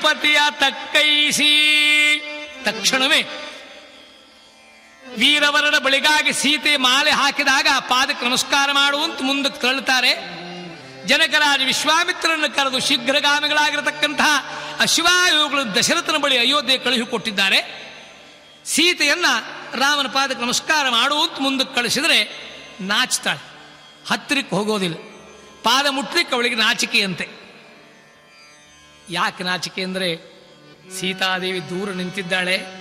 ಅಧಿಪತಿಯ ತಕ್ಕೈಸಿ ತಕ್ಷಣವೇ ವೀರವರನ ಬಳಿಗಾಗಿ ಸೀತೆ ಮಾಲೆ ಹಾಕಿದಾಗ ಪಾದಕ್ಕೆ ನಮಸ್ಕಾರ ಮಾಡುವಂತ ಮುಂದಕ್ಕೆ ತಳ್ಳುತ್ತಾರೆ ಜನಕರಾಜ ವಿಶ್ವಾಮಿತ್ರರನ್ನು ಕರೆದು ಶೀಘ್ರಗಾಮಿಗಳಾಗಿರತಕ್ಕಂತಹ ಅಶ್ವಾಯುಗಳು ದಶರಥನ ಬಳಿ ಅಯೋಧ್ಯೆ ಕಳುಹಿಕೊಟ್ಟಿದ್ದಾರೆ ಸೀತೆಯನ್ನ ರಾಮನ ಪಾದಕ್ಕೆ ನಮಸ್ಕಾರ ಮಾಡುವಂತ ಮುಂದಕ್ಕೆ ಕಳಿಸಿದರೆ ನಾಚ್ತಾಳೆ ಹತ್ತಿರಕ್ಕೆ ಹೋಗೋದಿಲ್ಲ ಪಾದ ಮುಟ್ಲಿಕ್ಕೆ ಅವಳಿಗೆ ನಾಚಿಕೆಯಂತೆ ಯಾಕೆ ನಾಚಿಕೆ ಅಂದರೆ ಸೀತಾದೇವಿ ದೂರ ನಿಂತಿದ್ದಾಳೆ